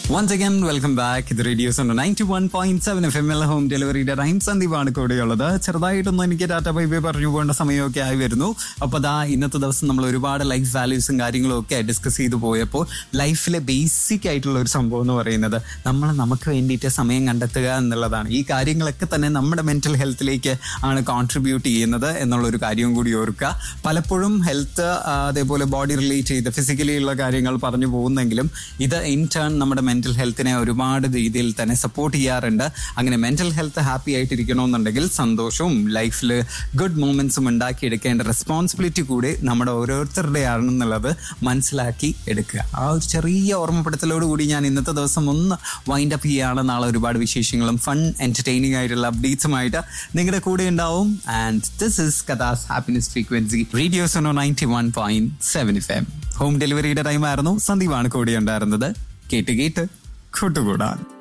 once again welcome back ഇത് radios ഉണ്ട് ninety one point seven F M L home ഡെലിവറിയുടെ time സന്ദീപാണ് കൂടെയുള്ളത് ചെറുതായിട്ടൊന്നും എനിക്ക് ടാറ്റ ബൈ ബൈ പറഞ്ഞു പോകേണ്ട സമയമൊക്കെ ആയി വരുന്നു അപ്പോൾ അതാ ഇന്നത്തെ ദിവസം നമ്മൾ ഒരുപാട് ലൈഫ് വാല്യൂസും കാര്യങ്ങളും ഒക്കെ ഡിസ്കസ് ചെയ്തു പോയപ്പോൾ ലൈഫിലെ ബേസിക് ആയിട്ടുള്ള ഒരു സംഭവം എന്ന് പറയുന്നത് നമ്മൾ നമുക്ക് വേണ്ടിയിട്ട് സമയം കണ്ടെത്തുക എന്നുള്ളതാണ് ഈ കാര്യങ്ങളൊക്കെ തന്നെ നമ്മുടെ മെന്റൽ ഹെൽത്തിലേക്ക് ആണ് കോൺട്രിബ്യൂട്ട് ചെയ്യുന്നത് എന്നുള്ള ഒരു കാര്യവും കൂടി ഓർക്കുക പലപ്പോഴും ഹെൽത്ത് അതേപോലെ ബോഡി റിലേറ്റ് ചെയ്ത് ഫിസിക്കലി ഉള്ള കാര്യങ്ങൾ പറഞ്ഞു പോകുന്നെങ്കിലും ഇത് ഇൻ ടേൺ നമ്മുടെ മെന്റൽ ഹെൽത്തിനെ ഒരുപാട് രീതിയിൽ തന്നെ സപ്പോർട്ട് ചെയ്യാറുണ്ട് അങ്ങനെ മെന്റൽ ഹെൽത്ത് ഹാപ്പി ആയിട്ടിരിക്കണമെന്നുണ്ടെങ്കിൽ സന്തോഷവും ലൈഫിൽ ഗുഡ് മൂമെന്റ്സും ഉണ്ടാക്കിയെടുക്കേണ്ട റെസ്പോൺസിബിലിറ്റി കൂടി നമ്മുടെ ഓരോരുത്തരുടെ ആണെന്നുള്ളത് മനസ്സിലാക്കി എടുക്കുക ആ ഒരു ചെറിയ ഓർമ്മപ്പെടുത്തലോട് കൂടി ഞാൻ ഇന്നത്തെ ദിവസം ഒന്ന് വൈൻഡ് അപ്പ് ചെയ്യുകയാണ് നാളെ ഒരുപാട് വിശേഷങ്ങളും ഫൺ എന്റർടൈനിങ് ആയിട്ടുള്ള അപ്ഡേറ്റ്സുമായിട്ട് നിങ്ങളുടെ കൂടെ ഉണ്ടാവും ആൻഡ് ദിസ് ഇസ് കഥാസ് happiness frequency radios ninety one point seven F M home ഡെലിവറിയുടെ ടൈം ആയിരുന്നു സന്ദീപാണ് കൂടെ ഉണ്ടായിരുന്നത് കേട്ട് കേട്ട് കൂട്ടുകൂടാൻ